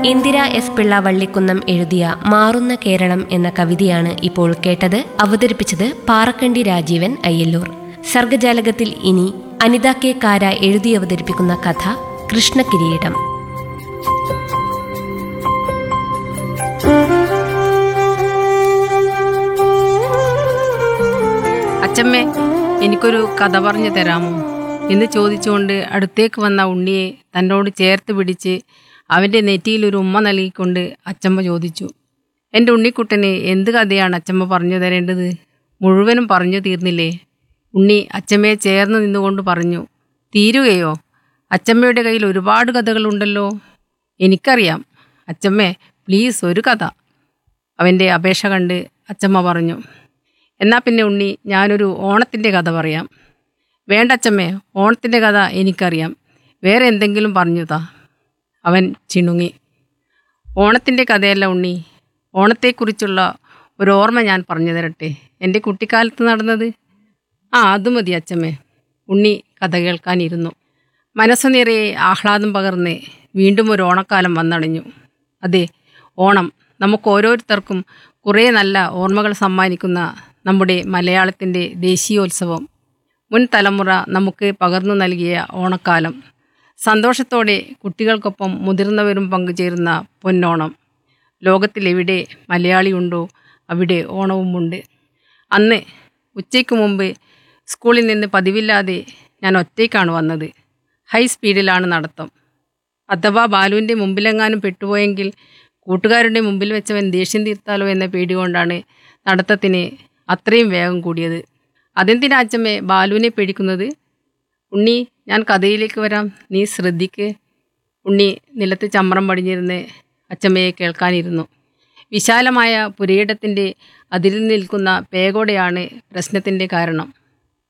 Indira S Pillai Vallikkunnam എഴുതിയ മാറുന്ന കേരളം എന്ന കവിതയാണ് ഇപ്പോൾ കേട്ടത് അവതരിപ്പിച്ചത് പാറക്കണ്ടി രാജീവൻ അയ്യല്ലൂർ സർഗജാലകത്തിൽ ഇനി അനിത കെ കാര എഴുതി അവതരിപ്പിക്കുന്ന കഥ കൃഷ്ണകിരീടം അച്ചമ്മേ എനിക്കൊരു കഥ പറഞ്ഞു തരാമോ എന്ന് ചോദിച്ചുകൊണ്ട് അടുത്തേക്ക് വന്ന ഉണ്ണിയെ തന്നോട് ചേർത്ത് പിടിച്ച് അവൻ്റെ നെറ്റിയിൽ ഒരു ഉമ്മ നൽകിക്കൊണ്ട് അച്ചമ്മ ചോദിച്ചു എൻ്റെ ഉണ്ണിക്കുട്ടന് എന്ത് കഥയാണ് അച്ചമ്മ പറഞ്ഞു തരേണ്ടത് മുഴുവനും പറഞ്ഞു തീർന്നില്ലേ ഉണ്ണി അച്ചമ്മയെ ചേർന്ന് നിന്നുകൊണ്ട് പറഞ്ഞു തീരുകയോ അച്ചമ്മയുടെ കയ്യിൽ ഒരുപാട് കഥകളുണ്ടല്ലോ എനിക്കറിയാം അച്ചമ്മേ പ്ലീസ് ഒരു കഥ അവൻ്റെ അപേക്ഷ കണ്ട് അച്ചമ്മ പറഞ്ഞു എന്നാ പിന്നെ ഉണ്ണി ഞാനൊരു ഓണത്തിൻ്റെ കഥ പറയാം വേണ്ട അച്ചമ്മേ ഓണത്തിൻ്റെ കഥ എനിക്കറിയാം വേറെ എന്തെങ്കിലും പറഞ്ഞു താ അവൻ ചിണുങ്ങി ഓണത്തിൻ്റെ കഥയല്ല ഉണ്ണി ഓണത്തെക്കുറിച്ചുള്ള ഒരു ഓർമ്മ ഞാൻ പറഞ്ഞു തരട്ടെ എൻ്റെ കുട്ടിക്കാലത്ത് നടന്നത് ആ അത് മതി അച്ചമ്മേ ഉണ്ണി കഥ കേൾക്കാനിരുന്നു മനസ്സു നിറയെ ആഹ്ലാദം പകർന്ന് വീണ്ടും ഒരു ഓണക്കാലം വന്നടഞ്ഞു അതെ ഓണം നമുക്ക് ഓരോരുത്തർക്കും കുറേ നല്ല ഓർമ്മകൾ സമ്മാനിക്കുന്ന നമ്മുടെ മലയാളത്തിൻ്റെ ദേശീയോത്സവം മുൻ തലമുറ നമുക്ക് പകർന്നു നൽകിയ ഓണക്കാലം സന്തോഷത്തോടെ കുട്ടികൾക്കൊപ്പം മുതിർന്നവരും പങ്കുചേരുന്ന പൊന്നോണം ലോകത്തിലെവിടെ മലയാളിയുണ്ടോ അവിടെ ഓണവുമുണ്ട് അന്ന് ഉച്ചയ്ക്ക് മുമ്പ് സ്കൂളിൽ നിന്ന് പതിവില്ലാതെ ഞാൻ ഒറ്റയ്ക്കാണ് വന്നത് ഹൈ സ്പീഡിലാണ് നടത്തം അഥവാ ബാലുവിൻ്റെ മുമ്പിലെങ്ങാനും പെട്ടുപോയെങ്കിൽ കൂട്ടുകാരുടെ മുമ്പിൽ വെച്ചവൻ ദേഷ്യം തീർത്താലോ എന്ന പേടി കൊണ്ടാണ് നടത്തത്തിന് അത്രയും വേഗം കൂടിയത് അതെന്തിനാ അച്ഛമ്മേ ബാലുവിനെ പേടിക്കുന്നത് ഉണ്ണി ഞാൻ കഥയിലേക്ക് വരാം നീ ശ്രദ്ധിക്ക് ഉണ്ണി നിലത്ത് ചമ്രം പടിഞ്ഞിരുന്ന് അച്ചമ്മയെ കേൾക്കാനിരുന്നു വിശാലമായ പുരയിടത്തിൻ്റെ അതിരിൽ നിൽക്കുന്ന പേഗോടെയാണ് പ്രശ്നത്തിൻ്റെ കാരണം